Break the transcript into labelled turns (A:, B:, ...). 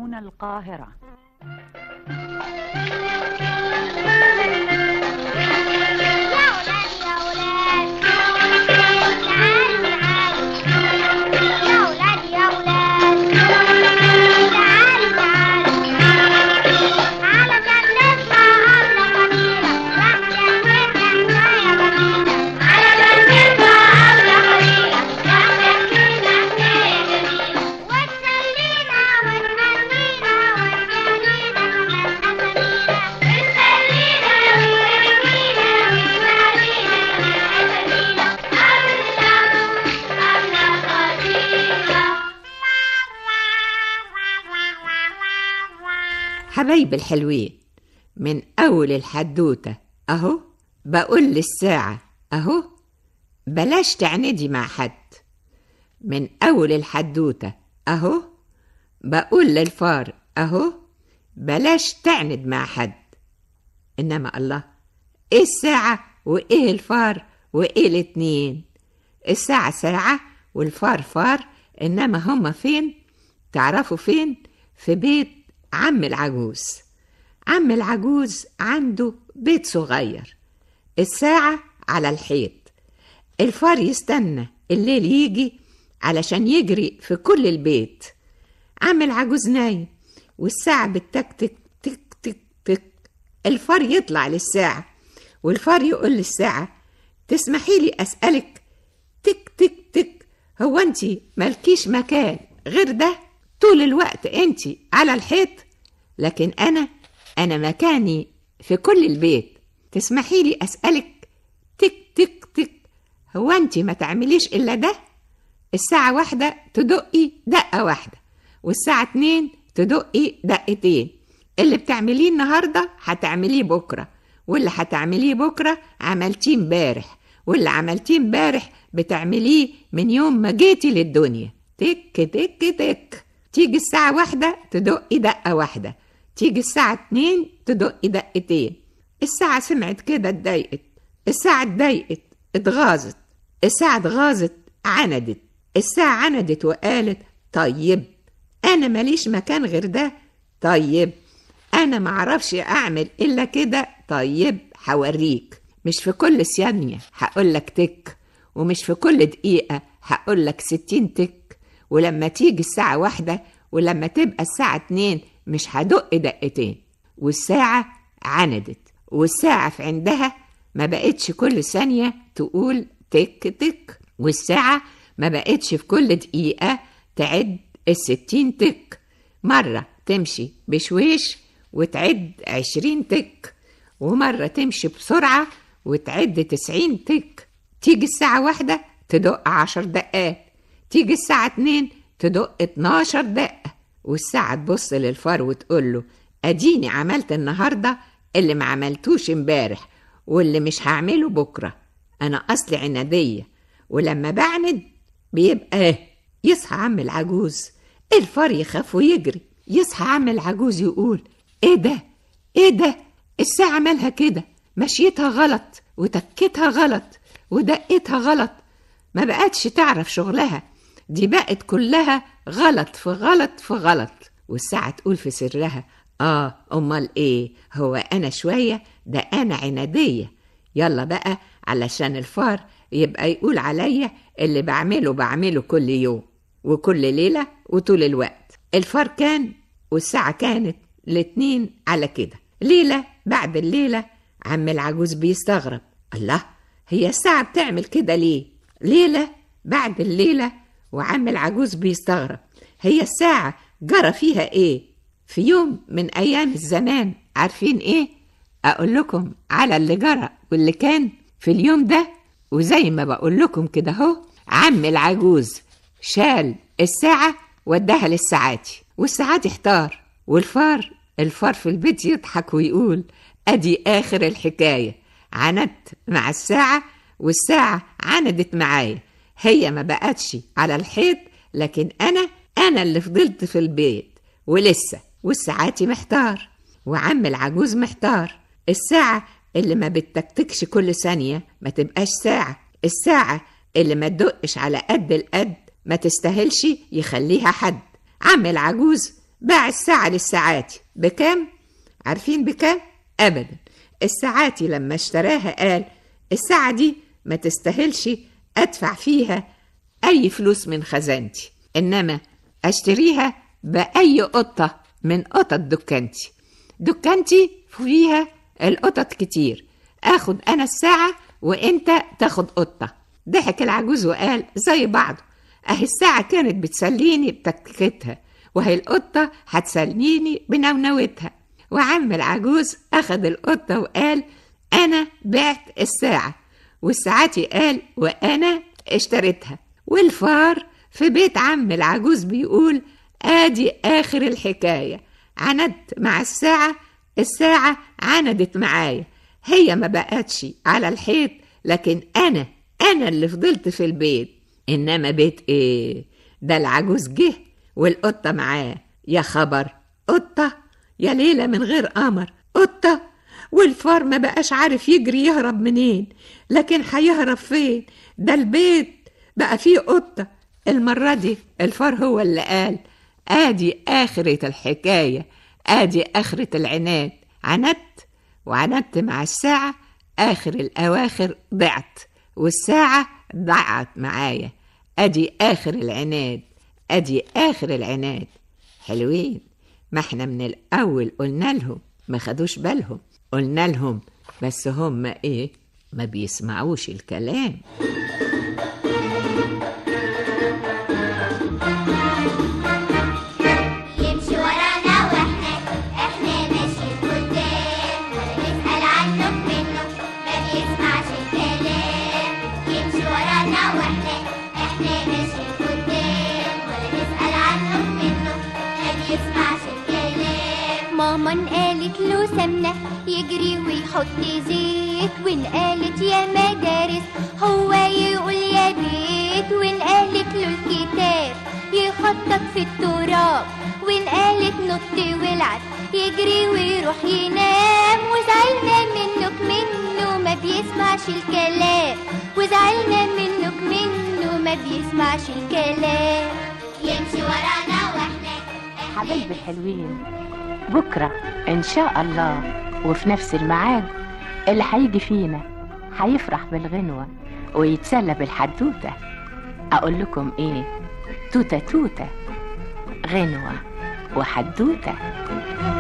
A: هنا القاهرة
B: يا ولاد يا ولاد تعالوا تعالوا يا ولاد يا ولاد تعالوا تعالوا علشان نسمع أبلة قليلة واحدة كده حكاية جميلة علشان نسمع أبلة قليلة واحدة كده حكاية جميلة وتسلينا وتهنينا وتجارينا كمان أسامينا وتسلينا وتهنينا وتجارينا كمان أسامينا
C: حبايبي الحلوين من أول الحدوتة أهو بقول للساعة أهو بلاش تعندي مع حد من أول الحدوتة أهو بقول للفار أهو بلاش تعند مع حد إنما الله إيه الساعة وإيه الفار وإيه الاتنين الساعة ساعة والفار فار إنما هما فين تعرفوا فين في بيت عم العجوز عم العجوز عنده بيت صغير الساعة على الحيط الفار يستنى الليل يجي علشان يجري في كل البيت عم العجوز نايم والساعة بتتك تك تك تك الفار يطلع للساعة والفار يقول للساعة تسمحي لي أسألك تك تك تك هو انت مالكيش مكان غير ده طول الوقت انت على الحيط لكن انا انا مكاني في كل البيت تسمحي لي اسالك تك تك تك هو انت ما تعمليش الا ده الساعة واحدة تدقي دقة واحدة والساعة اتنين تدقي دقتين اللي بتعمليه النهاردة هتعمليه بكرة واللي هتعمليه بكرة عملتيه امبارح واللي عملتيه امبارح بتعمليه من يوم ما جيتي للدنيا تك تك تك تيجي الساعة واحدة تدقي دقة واحدة تيجي الساعة اتنين تدقي دقتين الساعة سمعت كده اتضايقت الساعة اتضايقت اتغاظت الساعة اتغاظت عندت الساعة عندت وقالت طيب أنا ماليش مكان غير ده طيب أنا معرفش أعمل إلا كده طيب هوريك مش في كل ثانية هقولك تك ومش في كل دقيقة هقولك ستين تك ولما تيجي الساعة واحدة ولما تبقى الساعة اتنين مش هدق دقتين والساعة عندت والساعة في عندها ما بقتش كل ثانية تقول تك تك والساعة ما بقتش في كل دقيقة تعد الستين تك مرة تمشي بشويش وتعد عشرين تك ومرة تمشي بسرعة وتعد تسعين تك تيجي الساعة واحدة تدق عشر دقات تيجي الساعة اتنين تدق اتناشر دقة والساعة تبص للفار وتقول له أديني عملت النهاردة اللي ما عملتوش امبارح واللي مش هعمله بكرة أنا أصلي عنادية ولما بعند بيبقى إيه؟ يصحى عم العجوز الفار يخاف ويجري يصحى عم العجوز يقول ايه ده ايه ده الساعة مالها كده مشيتها غلط وتكتها غلط ودقتها غلط ما بقتش تعرف شغلها دي بقت كلها غلط في غلط في غلط والساعة تقول في سرها آه أمال إيه هو أنا شوية ده أنا عنادية يلا بقى علشان الفار يبقى يقول عليا اللي بعمله بعمله كل يوم وكل ليلة وطول الوقت الفار كان والساعة كانت الاتنين على كده ليلة بعد الليلة عم العجوز بيستغرب الله هي الساعة بتعمل كده ليه ليلة بعد الليلة وعم العجوز بيستغرب هي الساعة جرى فيها ايه في يوم من ايام الزمان عارفين ايه اقول لكم على اللي جرى واللي كان في اليوم ده وزي ما بقول لكم كده اهو عم العجوز شال الساعة وداها للساعاتي والساعاتي احتار والفار الفار في البيت يضحك ويقول ادي اخر الحكاية عندت مع الساعة والساعة عندت معايا هي ما بقتش على الحيط لكن انا انا اللي فضلت في البيت ولسه والساعاتي محتار وعم العجوز محتار الساعة اللي ما بتتكتكش كل ثانية ما تبقاش ساعة الساعة اللي ما تدقش على قد القد ما تستاهلش يخليها حد عم العجوز باع الساعة للساعاتي بكام؟ عارفين بكام؟ أبدا الساعاتي لما اشتراها قال الساعة دي ما تستاهلش أدفع فيها أي فلوس من خزانتي إنما أشتريها بأي قطة من قطط دكانتي دكانتي فيها القطط كتير اخد انا الساعة وانت تاخد قطة ضحك العجوز وقال زي بعضه اهي الساعة كانت بتسليني بتكتها وهي القطة هتسليني بنونوتها وعم العجوز اخد القطة وقال انا بعت الساعة والساعاتي قال وانا اشتريتها والفار في بيت عم العجوز بيقول ادي اخر الحكاية عندت مع الساعة الساعة عندت معايا هي ما بقتش على الحيط لكن أنا أنا اللي فضلت في البيت إنما بيت إيه ده العجوز جه والقطة معاه يا خبر قطة يا ليلة من غير قمر قطة والفار ما بقاش عارف يجري يهرب منين لكن هيهرب فين ده البيت بقى فيه قطة المرة دي الفار هو اللي قال آدي آخرة الحكاية آدي آخرة العناد عندت وعندت مع الساعة آخر الأواخر ضعت والساعة ضاعت معايا أدي آخر العناد أدي آخر العناد حلوين ما احنا من الأول قلنا لهم ما خدوش بالهم قلنا لهم بس هم ايه ما بيسمعوش الكلام
B: يمشي ورانا واحنا احنا ماشيين قدام ولا نسأل عنه منه ما بيسمعش الكلام يمشي ورانا واحنا احنا ماشيين قدام ولا نسأل عنه منه ما بيسمعش الكلام
A: ماما قالت له سمنة يجري ويحط زيت وإن قالت يا مدارس هو يقول يا بيت وإن قالت له الكتاب يخطط في التراب وإن قالت نط والعب يجري ويروح ينام وزعلنا منك منه ما بيسمعش الكلام وزعلنا منك منه ما بيسمعش الكلام
B: يمشي ورانا واحنا احنا
D: حبايبي الحلوين بكرة إن شاء الله وفي نفس الميعاد اللي هيجي فينا هيفرح بالغنوة ويتسلى بالحدوتة أقول لكم إيه توتة توتة غنوة وحدوتة